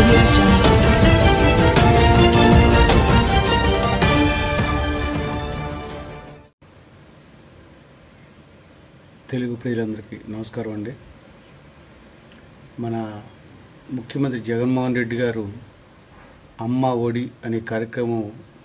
audio jungle. Telugu ప్రియులందరికీ నమస్కారం అండి మన ముఖ్యమంత్రి జగన్మోహన్ రెడ్డి గారు అమ్మ ఒడి అనే కార్యక్రమం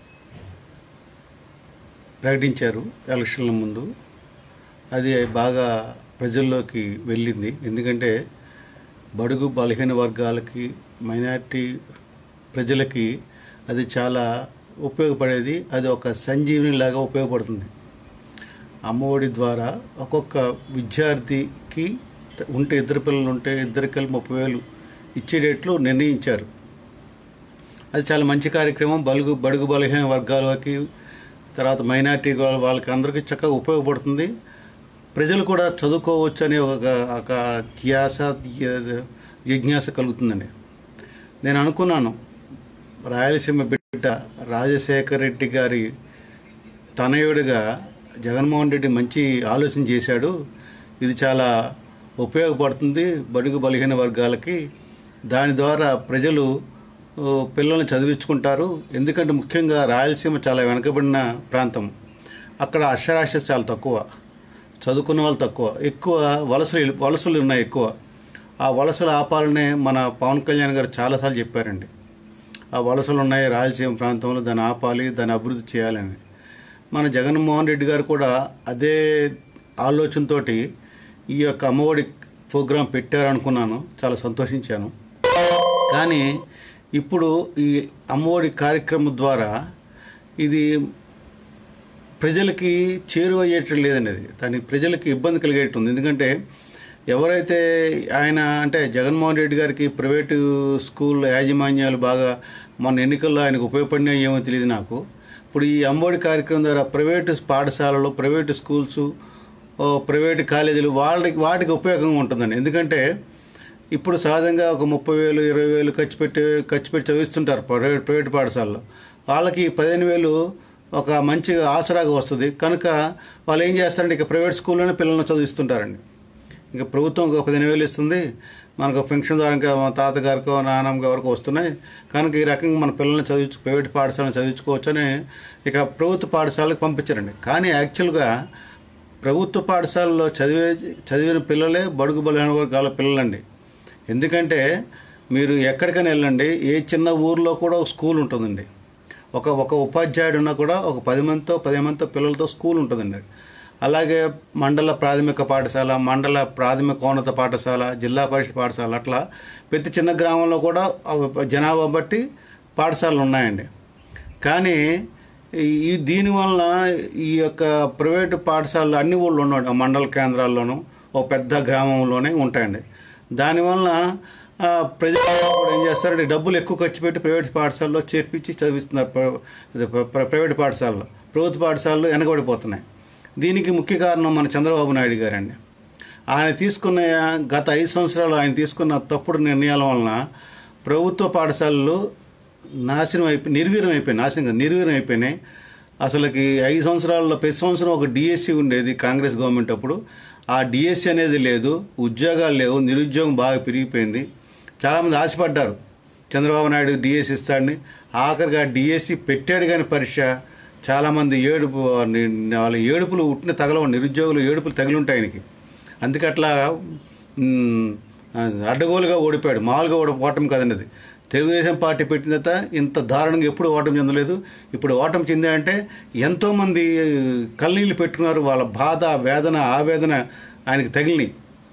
ప్రకటించారు ఎలక్షన్ల ముందు అది బాగా ప్రజల్లోకి వెళ్ళింది ఎందుకంటే బడుగు బలహీన వర్గాలకి మైనారిటీ ప్రజలకి అది చాలా ఉపయోగపడేది అది ఒక సంజీవిని లాగా ఉపయోగపడుతుంది అమ్మఒడి ద్వారా ఒక్కొక్క విద్యార్థికి ఉంటే ఇద్దరు పిల్లలు ఉంటే ఇద్దరు కలిపి ముప్పై వేలు ఇచ్చేటట్లు నిర్ణయించారు అది చాలా మంచి కార్యక్రమం బలుగు బడుగు బలహీన వర్గాలకి తర్వాత మైనార్టీ వాళ్ళకి అందరికీ చక్కగా ఉపయోగపడుతుంది ప్రజలు కూడా చదువుకోవచ్చు అనే ఒక ఒక ధ్యాస జిజ్ఞాస కలుగుతుందండి నేను అనుకున్నాను రాయలసీమ బిడ్డ రాజశేఖర రెడ్డి గారి తనయుడిగా జగన్మోహన్ రెడ్డి మంచి ఆలోచన చేశాడు ఇది చాలా ఉపయోగపడుతుంది బడుగు బలహీన వర్గాలకి దాని ద్వారా ప్రజలు ఓ, పిల్లల్ని చదివించుకుంటారు ఎందుకంటే ముఖ్యంగా రాయలసీమ చాలా వెనకబడిన ప్రాంతం అక్కడ అక్షరాస్యత చాలా తక్కువ చదువుకున్న వాళ్ళు తక్కువ ఎక్కువ వలసలు వలసలు ఉన్నాయి ఎక్కువ ఆ వలసలు ఆపాలనే మన పవన్ కళ్యాణ్ గారు చాలాసార్లు చెప్పారండి ఆ వలసలు ఉన్నాయి రాయలసీమ ప్రాంతంలో దాన్ని ఆపాలి దాన్ని అభివృద్ధి చేయాలని మన జగన్మోహన్ రెడ్డి గారు కూడా అదే ఆలోచనతోటి ఈ యొక్క అమ్మఒడి ప్రోగ్రాం పెట్టారనుకున్నాను చాలా సంతోషించాను కానీ ఇప్పుడు ఈ అమ్మఒడి కార్యక్రమం ద్వారా ఇది ప్రజలకి చేరువయ్యేటట్టు లేదండి అది దానికి ప్రజలకి ఇబ్బంది కలిగేటుంది ఎందుకంటే ఎవరైతే ఆయన అంటే జగన్మోహన్ రెడ్డి గారికి ప్రైవేటు స్కూల్ యాజమాన్యాలు బాగా మన ఎన్నికల్లో ఆయనకు ఉపయోగపడినాయి ఏమో తెలియదు నాకు ఇప్పుడు ఈ అమ్మఒడి కార్యక్రమం ద్వారా ప్రైవేటు పాఠశాలలు ప్రైవేటు స్కూల్స్ ఓ, ప్రైవేటు కాలేజీలు వాళ్ళకి వాటికి ఉపయోగంగా ఉంటుందండి ఎందుకంటే ఇప్పుడు సహజంగా ఒక ముప్పై వేలు ఇరవై వేలు ఖర్చు పెట్టి ఖర్చు పెట్టి చదివిస్తుంటారు ప్రైవేట్ ప్రైవేట్ పాఠశాలలో వాళ్ళకి పదిహేను వేలు ఒక మంచి ఆసరాగా వస్తుంది కనుక వాళ్ళు ఏం చేస్తారంటే ఇక ప్రైవేట్ స్కూల్లోనే పిల్లల్ని చదివిస్తుంటారండి ఇంకా ప్రభుత్వం ఒక పదిహేను వేలు ఇస్తుంది మనకు పెన్షన్ ద్వారా ఇంకా మా తాతగారికో నాన్నమ్మ గారికో వస్తున్నాయి కనుక ఈ రకంగా మన పిల్లల్ని చదివించు ప్రైవేట్ పాఠశాలను చదివించుకోవచ్చని ఇక ప్రభుత్వ పాఠశాలకు పంపించారండి కానీ యాక్చువల్గా ప్రభుత్వ పాఠశాలలో చదివే చదివిన పిల్లలే బడుగు బలహీన వర్గాల పిల్లలండి ఎందుకంటే మీరు ఎక్కడికైనా వెళ్ళండి ఏ చిన్న ఊర్లో కూడా ఒక స్కూల్ ఉంటుందండి ఒక ఒక ఉపాధ్యాయుడు ఉన్నా కూడా ఒక పది మందితో పది మందితో పిల్లలతో స్కూల్ ఉంటుందండి అలాగే మండల ప్రాథమిక పాఠశాల మండల ప్రాథమికోన్నత పాఠశాల జిల్లా పరిషత్ పాఠశాల అట్లా ప్రతి చిన్న గ్రామంలో కూడా ఆ జనాభా బట్టి పాఠశాలలు ఉన్నాయండి కానీ ఈ- ఈ దీనివల్ల ఈ యొక్క ప్రైవేటు పాఠశాలలు అన్ని ఊళ్ళో ఉన్నాయి మండల కేంద్రాల్లోనూ ఒక పెద్ద గ్రామంలోనే ఉంటాయండి దానివల్ల ఆ, ప్రజలు కూడా ఏం చేస్తారంటే డబ్బులు ఎక్కువ ఖర్చు పెట్టి ప్రైవేట్ పాఠశాలలో చేర్పించి చదివిస్తున్నారు ప్ర- ఇది ప్ర- ప్ర- ప్రైవేట్ పాఠశాలలో ప్రభుత్వ పాఠశాలలు వెనకబడిపోతున్నాయి దీనికి ముఖ్య కారణం మన చంద్రబాబు నాయుడు గారండి ఆయన తీసుకున్న గత ఐదు సంవత్సరాలు ఆయన తీసుకున్న తప్పుడు నిర్ణయాల వలన ప్రభుత్వ పాఠశాలలు నాశనం అయిపోయి నిర్వీర్యం అయిపోయి నాశనం కాదు, నిర్వీర్యం అయిపోయినాయి అసలుకి ఐదు సంవత్సరాల్లో ప్రతి సంవత్సరం ఒక డిఎస్సి ఉండేది కాంగ్రెస్ గవర్నమెంట్ అప్పుడు ఆ డిఎస్సి అనేది లేదు ఉద్యోగాలు లేవు నిరుద్యోగం బాగా పెరిగిపోయింది చాలామంది ఆశపడ్డారు చంద్రబాబు నాయుడు డిఎస్సి ఇస్తాడని ఆఖరిగా డిఎస్సి పెట్టాడు కానీ పరీక్ష చాలామంది ఏడుపు వాళ్ళ ఏడుపులు ఉట్టిన తగలవు నిరుద్యోగులు ఏడుపులు తగిలి ఉంటాయి ఆయనకి అందుకే అట్లా మ్, అడ్డగోలుగా ఓడిపోయాడు మామూలుగా ఓడిపోవటం కదండి అది తెలుగుదేశం పార్టీ పెట్టిన తర్వాత ఇంత దారుణంగా ఎప్పుడు ఓటమి చెందలేదు ఇప్పుడు ఓటమి చెందారంటే ఎంతోమంది కళ్ళనీళ్ళు పెట్టుకున్నారు వాళ్ళ బాధ వేదన ఆవేదన ఆయనకి తగిలినాయి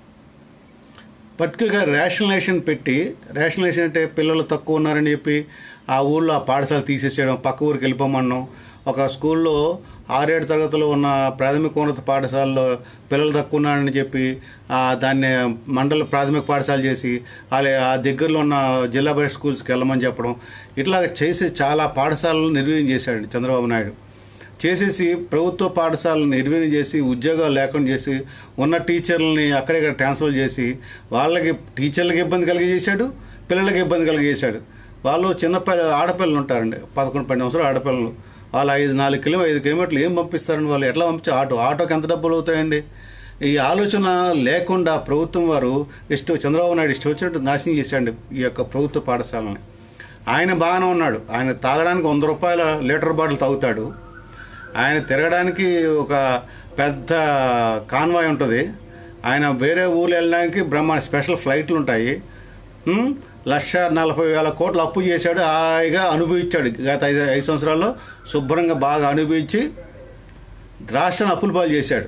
పర్టికులర్గా రేషనలైజేషన్ పెట్టి రేషనలైజేషన్ అంటే పిల్లలు తక్కువ ఉన్నారని చెప్పి ఆ ఊళ్ళో ఆ పాఠశాల తీసేసేయడం పక్క ఊరికి వెళ్ళిపోమన్నాం ఒక స్కూల్లో ఆరేడు తరగతిలో ఉన్న ప్రాథమికోన్నత పాఠశాలలో పిల్లలు తక్కువ ఉన్నారని చెప్పి ఆ దాన్ని మండల ప్రాథమిక పాఠశాల చేసి వాళ్ళ ఆ దగ్గరలో ఉన్న జిల్లా పరిషత్ స్కూల్స్కి వెళ్ళమని చెప్పడం ఇట్లా చేసి చాలా పాఠశాలలు నిర్వీర్యం చేశాడు చంద్రబాబు నాయుడు చేసేసి ప్రభుత్వ పాఠశాలను నిర్వీర్యం చేసి ఉద్యోగాలు లేకుండా చేసి ఉన్న టీచర్లని అక్కడిక్కడ ట్రాన్స్ఫర్ చేసి వాళ్ళకి టీచర్లకు ఇబ్బంది కలిగజేశాడు పిల్లలకి ఇబ్బంది కలిగజేశాడు వాళ్ళు చిన్న పిల్ల ఆడపిల్లలు ఉంటారండి పదకొండు పన్నెండు సంవత్సరాలు ఆడపిల్లలు వాళ్ళు ఐదు నాలుగు కిలో ఐదు కిలోమీటర్లు ఏం పంపిస్తారండి వాళ్ళు ఎట్లా పంపించి ఆటో ఆటోకి ఎంత డబ్బులు అవుతాయండి ఈ ఆలోచన లేకుండా ప్రభుత్వం వారు ఇష్టం చంద్రబాబు నాయుడు ఇష్టం వచ్చినట్టు నాశనం చేశాడు ఈ యొక్క ప్రభుత్వ పాఠశాలని ఆయన బాగానే ఉన్నాడు ఆయన తాగడానికి వంద రూపాయల లీటర్ బాటిల్ తాగుతాడు ఆయన తిరగడానికి ఒక పెద్ద కాన్వాయ్ ఉంటుంది ఆయన వేరే ఊరు వెళ్ళడానికి బ్రహ్మాండ స్పెషల్ ఫ్లైట్లు ఉంటాయి ఉమ్, లక్ష నలభై వేల కోట్లు అప్పు చేశాడు హాయిగా అనుభవించాడు గత ఐదు ఐదు సంవత్సరాల్లో శుభ్రంగా బాగా అనుభవించి రాష్ట్రాన్ని అప్పులు పాలు చేశాడు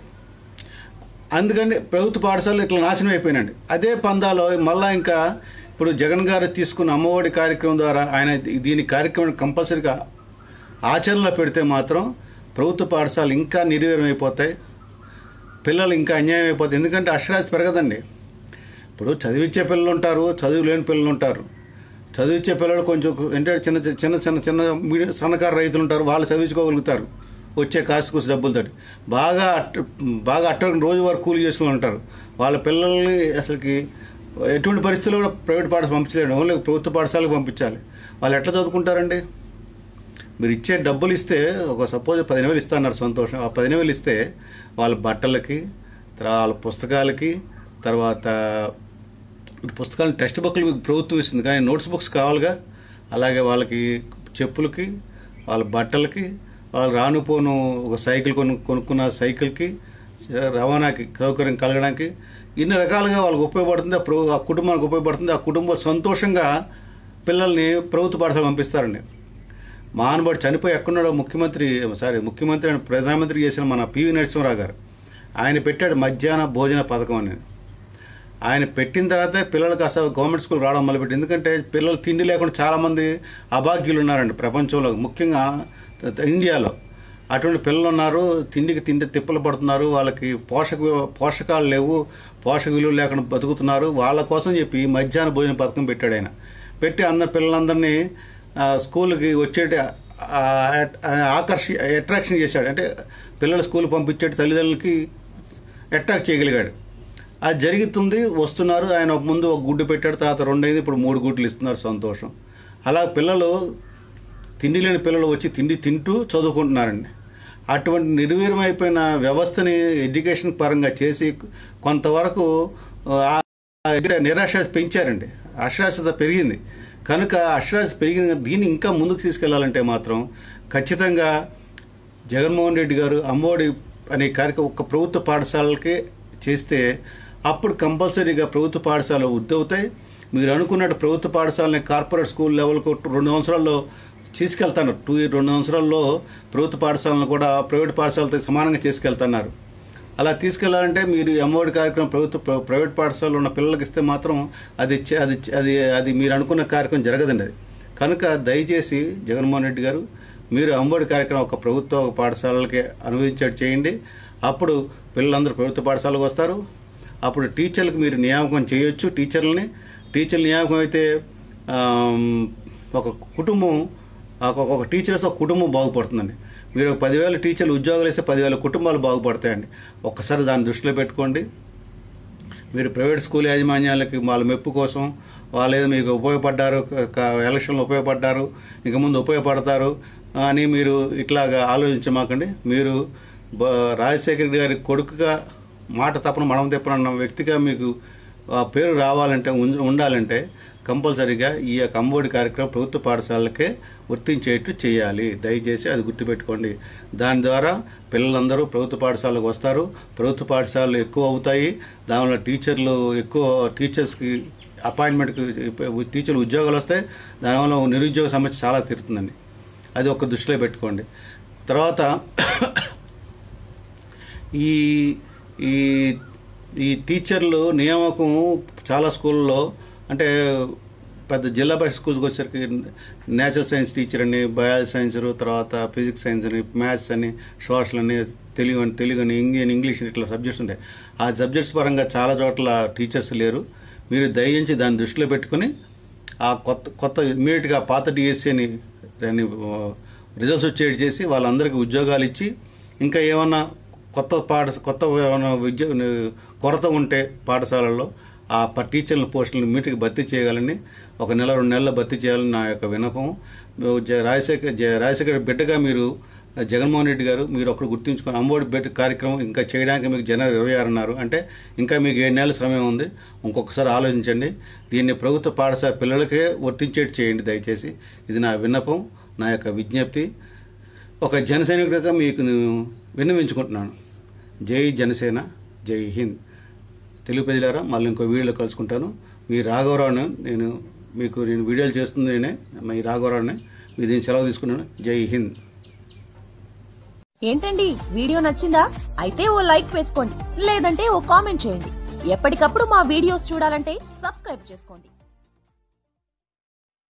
అందుకని ప్రభుత్వ పాఠశాలలు ఇట్లా నాశనం అయిపోయినండి అదే పందాలో మళ్ళా ఇంకా ఇప్పుడు జగన్ గారు తీసుకున్న అమ్మఒడి కార్యక్రమం ద్వారా ఆయన దీని కార్యక్రమం కంపల్సరీగా ఆచరణలో పెడితే మాత్రం ప్రభుత్వ పాఠశాలలు ఇంకా నిర్వీర్యం అయిపోతాయి పిల్లలు ఇంకా అన్యాయం అయిపోతాయి ఎందుకంటే అక్షరాస్యత పెరగదండి ఇప్పుడు చదివించే పిల్లలు ఉంటారు చదువు లేని పిల్లలు ఉంటారు చదివించే పిల్లలు కొంచెం అంటే చిన్న చిన్న చిన్న చిన్న మీడియం సన్నకారు రైతులు ఉంటారు వాళ్ళు చదివించుకోగలుగుతారు వచ్చే కాసు కూసి డబ్బులతోటి బాగా అట్ట బాగా అట్ట రోజు వారు కూలి చేసుకుని ఉంటారు వాళ్ళ పిల్లల్ని అసలుకి ఎటువంటి పరిస్థితుల్లో కూడా ప్రైవేట్ పాఠశాల పంపించలేడు ఓన్లీ ప్రభుత్వ పాఠశాలకు పంపించాలి వాళ్ళు ఎట్లా చదువుకుంటారండి మీరు ఇచ్చే డబ్బులు ఇస్తే ఒక సపోజ్ పదిహేను వేలు ఇస్తున్నారు సంతోషం ఆ పదిహేను వేలు ఇస్తే వాళ్ళ బట్టలకి తర్వాత వాళ్ళ పుస్తకాలకి తర్వాత పుస్తకాలు టెక్స్ట్ బుక్లు మీకు ప్రభుత్వం ఇస్తుంది కానీ నోట్స్ బుక్స్ కావాలిగా అలాగే వాళ్ళకి చెప్పులకి వాళ్ళ బట్టలకి వాళ్ళు రానుపోను ఒక సైకిల్ కొను కొనుక్కున్న సైకిల్కి రవాణాకి సౌకర్యం కలగడానికి ఇన్ని రకాలుగా వాళ్ళకి ఉపయోగపడుతుంది ఆ ప్రభు ఆ కుటుంబానికి ఉపయోగపడుతుంది ఆ కుటుంబం సంతోషంగా పిల్లల్ని ప్రభుత్వ పాఠశాల పంపిస్తారండి మానవుడు చనిపోయి ఎక్కడున్నాడో ముఖ్యమంత్రి సారీ ముఖ్యమంత్రి అని ప్రధానమంత్రి చేసిన మన పివి నరసింహరావు గారు ఆయన పెట్టాడు మధ్యాహ్న భోజన పథకం అనేది ఆయన పెట్టిన తర్వాతే పిల్లలకు అసలు గవర్నమెంట్ స్కూల్ రావడం మొదలుపెట్టి ఎందుకంటే పిల్లలు తిండి లేకుండా చాలామంది అభాగ్యులు ఉన్నారండి ప్రపంచంలో ముఖ్యంగా ఇండియాలో అటువంటి పిల్లలు ఉన్నారు తిండికి తిండి తిప్పలు పడుతున్నారు వాళ్ళకి పోషక పోషకాలు లేవు పోషక విలువలు లేకుండా బతుకుతున్నారు వాళ్ళ కోసం చెప్పి మధ్యాహ్న భోజన పథకం పెట్టాడు ఆయన పెట్టి అందరి పిల్లలందరినీ ఆ, స్కూల్కి వచ్చేటి ఆ, ఆకర్షి అట్రాక్షన్ చేశాడు అంటే పిల్లలు స్కూల్ పంపించేటి తల్లిదండ్రులకి అట్రాక్ట్ చేయగలిగాడు అది జరుగుతుంది వస్తున్నారు ఆయన ఒక ముందు ఒక గుడ్డు పెట్టాడు తర్వాత రెండైంది ఇప్పుడు మూడు గుడ్లు ఇస్తున్నారు సంతోషం అలా పిల్లలు తిండి లేని పిల్లలు వచ్చి తిండి తింటూ చదువుకుంటున్నారండి అటువంటి నిర్వీర్యమైపోయిన వ్యవస్థని ఎడ్యుకేషన్ పరంగా చేసి కొంతవరకు ఆ నిరాశ పెంచారండి అక్షరాస్యత పెరిగింది కనుక అక్షరాస్యత పెరిగింది దీన్ని ఇంకా ముందుకు తీసుకెళ్లాలంటే మాత్రం ఖచ్చితంగా జగన్మోహన్ రెడ్డి గారు అమ్మఒడి అనే కార్యక్రమం ఒక ప్రభుత్వ పాఠశాలకే చేస్తే అప్పుడు కంపల్సరీగా ప్రభుత్వ పాఠశాలలు ఉద్దవుతాయి మీరు అనుకున్నట్టు ప్రభుత్వ పాఠశాలని కార్పొరేట్ స్కూల్ లెవెల్కు రెండు సంవత్సరాల్లో తీసుకెళ్తాను టూ రెండు సంవత్సరాల్లో ప్రభుత్వ పాఠశాలను కూడా ప్రైవేట్ పాఠశాలతో సమానంగా తీసుకెళ్తున్నారు అలా తీసుకెళ్లాలంటే మీరు ఈ అమ్మఒడి కార్యక్రమం ప్రభుత్వ ప్ర- ప్రైవేట్ పాఠశాలలో ఉన్న పిల్లలకి ఇస్తే మాత్రం అది ఇచ్చే- అది ఇచ్చే- అది అది మీరు అనుకున్న కార్యక్రమం జరగదండి అది కనుక దయచేసి జగన్మోహన్ రెడ్డి గారు మీరు అమ్మఒడి కార్యక్రమం ఒక ప్రభుత్వ పాఠశాలలకి అనువదించేట్టు చేయండి అప్పుడు పిల్లలందరూ ప్రభుత్వ పాఠశాలకు వస్తారు అప్పుడు టీచర్లకు మీరు నియామకం చేయొచ్చు టీచర్లని టీచర్ల నియామకం అయితే ఆమ్, ఒక కుటుంబం ఒక- ఒక టీచర్స్ ఒక కుటుంబం బాగుపడుతుందండి మీరు ఒక పదివేల టీచర్లు ఉద్యోగాలు ఇస్తే పదివేల కుటుంబాలు బాగుపడతాయండి ఒక్కసారి దాన్ని దృష్టిలో పెట్టుకోండి మీరు ప్రైవేట్ స్కూల్ యాజమాన్యాలకి వాళ్ళ మెప్పు కోసం వాళ్ళు ఏదో మీకు ఉపయోగపడ్డారు క- క- ఎలక్షన్లో ఉపయోగపడ్డారు ఇక ముందు ఉపయోగపడతారు అని మీరు ఇట్లాగా ఆలోచించమాకండి మీరు బ- రాజశేఖర రెడ్డి గారి కొడుకుగా మాట తప్పన మనం తిప్పనన్న వ్యక్తిగా మీకు ఆ పేరు రావాలంటే ఉం- ఉండాలంటే కంపల్సరీగా ఈ యొక్క అమ్మఒడి కార్యక్రమం ప్రభుత్వ పాఠశాలకే వర్తించేట్టు చేయాలి దయచేసి అది గుర్తుపెట్టుకోండి దాని ద్వారా పిల్లలందరూ ప్రభుత్వ పాఠశాలకు వస్తారు ప్రభుత్వ పాఠశాలలు ఎక్కువ అవుతాయి దానివల్ల టీచర్లు ఎక్కువ టీచర్స్కి అపాయింట్మెంట్కి టీచర్లు ఉద్యోగాలు వస్తాయి దానివల్ల నిరుద్యోగ సమస్య చాలా తీరుతుందండి అది ఒక దృష్టిలో పెట్టుకోండి తర్వాత ఈ ఈ ఈ టీచర్లు నియామకం చాలా స్కూల్లో అంటే పెద్ద జిల్లా పరిషత్ స్కూల్స్కి వచ్చేసరికి నేచురల్ సైన్స్ టీచర్ అని బయాలజీ సైన్స్ తర్వాత ఫిజిక్స్ సైన్స్ అని మ్యాథ్స్ అని సోషల్ అని తెలుగు అని తెలుగు అని ఇంగ్లీష్ ఇంగ్లీష్ అని ఇట్లా సబ్జెక్ట్స్ ఉంటాయి ఆ సబ్జెక్ట్స్ పరంగా చాలా చోట్ల టీచర్స్ లేరు మీరు దయించి దాన్ని దృష్టిలో పెట్టుకుని ఆ కొత్త కొత్త ఇమీడియట్గా పాత డిఎస్సీ అని దాన్ని రిజల్ట్స్ వచ్చేటి చేసి వాళ్ళందరికీ ఉద్యోగాలు ఇచ్చి ఇంకా ఏమన్నా కొత్త పాఠ కొత్త ఏమైనా విద్య కొరత ఉంటే పాఠశాలల్లో ఆ ప- టీచర్ల పోస్టులను మీటికి భర్తీ చేయాలని ఒక నెల రెండు నెలల భర్తీ చేయాలని నా యొక్క విన్నపం జ- రాజశేఖర్ జ- రాజశేఖర్ బిడ్డగా మీరు జగన్మోహన్ రెడ్డి గారు మీరు ఒకరు గుర్తుంచుకొని అమ్మఒడి బెట్ కార్యక్రమం ఇంకా చేయడానికి మీకు జనవరి ఇరవై ఆరు అన్నారు అంటే ఇంకా మీకు ఏడు నెలల సమయం ఉంది ఇంకొకసారి ఆలోచించండి దీన్ని ప్రభుత్వ పాఠశాల పిల్లలకే వర్తించేట్టు చేయండి దయచేసి ఇది నా విన్నపం నా యొక్క విజ్ఞప్తి ఒక జన సైనికుడిగా మీకు నేను విన్నవించుకుంటున్నాను జై జనసేన జై హింద్ తెలుగు ప్రజలారా మళ్ళీ ఇంకో వీడియోలో కలుసుకుంటాను మీ రాఘవరావుని నేను మీకు నేను వీడియోలు చేస్తుంది నేనే మీ రాఘవరావుని మీ దీన్ని సెలవు తీసుకున్నాను జై హింద్ ఏంటండి వీడియో నచ్చిందా అయితే ఓ లైక్ వేసుకోండి లేదంటే ఓ కామెంట్ చేయండి ఎప్పటికప్పుడు మా వీడియోస్ చూడాలంటే సబ్స్క్రైబ్ చేసుకోండి